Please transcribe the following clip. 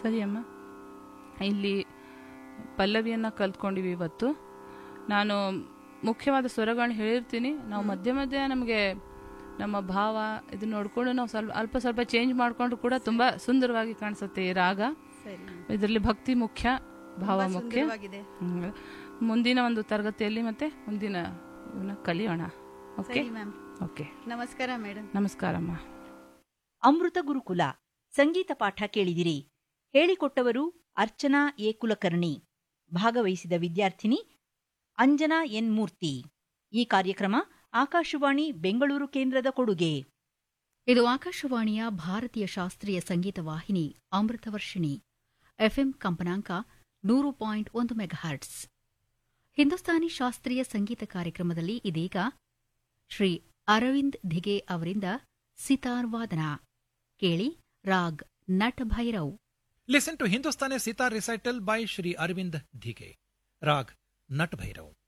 ಸರಿ ಅಮ್ಮ ಇಲ್ಲಿ ಪಲ್ಲವಿಯನ್ನು ಕಲ್ತ್ಕೊಂಡಿವಿ ಇವತ್ತು ನಾನು ಮುಖ್ಯವಾದ ಸ್ವರಗಳನ್ನ ಹೇಳಿರ್ತೀನಿ ನಾವು ಮಧ್ಯೆ ಮಧ್ಯೆ ನಮಗೆ ನಮ್ಮ ಭಾವ ಇದನ್ನ ನೋಡ್ಕೊಂಡು ನಾವು ಸ್ವಲ್ಪ ಅಲ್ಪ ಸ್ವಲ್ಪ ಚೇಂಜ್ ಮಾಡ್ಕೊಂಡು ಕೂಡ ತುಂಬಾ ಸುಂದರವಾಗಿ ಕಾಣಿಸುತ್ತೆ ಈ ರಾಗ ಸರಿ ಇದರಲ್ಲಿ ಭಕ್ತಿ ಮುಖ್ಯ ಭಾವ ತುಂಬಾ ಮುಖ್ಯ ಸುಂದರವಾಗಿದೆ ಹ್ಮ್. ಮುಂದಿನ ಒಂದು ತರಗತಿಯಲ್ಲಿ ಮತ್ತೆ ಮುಂದಿನ ಇವನ್ನ ಕಲಿಯೋಣ ಓಕೆ ಸರಿ ಮ್ಯಾಮ್ ಓಕೆ ನಮಸ್ಕಾರ ಮೇಡಮ್ ನಮಸ್ಕಾರಮ್ಮ ಅಮೃತ ಗುರುಕುಲ ಸಂಗೀತ ಪಾಠ ಕೇಳಿದಿರಿ ಹೇಳಿಕೊಟ್ಟವರು ಅರ್ಚನಾ ಎ ಕುಲಕರ್ಣಿ ಭಾಗವಹಿಸಿದ ವಿದ್ಯಾರ್ಥಿನಿ ಅಂಜನಾ ಎನ್ ಮೂರ್ತಿ ಈ ಕಾರ್ಯಕ್ರಮ ಆಕಾಶವಾಣಿ ಬೆಂಗಳೂರು ಕೇಂದ್ರದ ಕೊಡುಗೆ ಇದು ಆಕಾಶವಾಣಿಯ ಭಾರತೀಯ ಶಾಸ್ತ್ರೀಯ ಸಂಗೀತ ವಾಹಿನಿ ಅಮೃತವರ್ಷಿಣಿ ಎಫ್ಎಂ ಕಂಪನಾಂಕ ನೂರು ಪಾಯಿಂಟ್ ಒಂದು ಮೆಗಾಹರ್ಟ್ಸ್ ಹಿಂದೂಸ್ತಾನಿ ಶಾಸ್ತ್ರೀಯ ಸಂಗೀತ ಕಾರ್ಯಕ್ರಮದಲ್ಲಿ ಇದೀಗ ಶ್ರೀ ಅರವಿಂದ್ ಧಿಗೆ ಅವರಿಂದ ಸಿತಾರ್ ವಾದನ ಕೇಳಿ ರಾಗ್ ನಟ Bhairav Listen to Hindustani Sitar recital by Shri Arvind Dhige. Rag Nat Bhairav.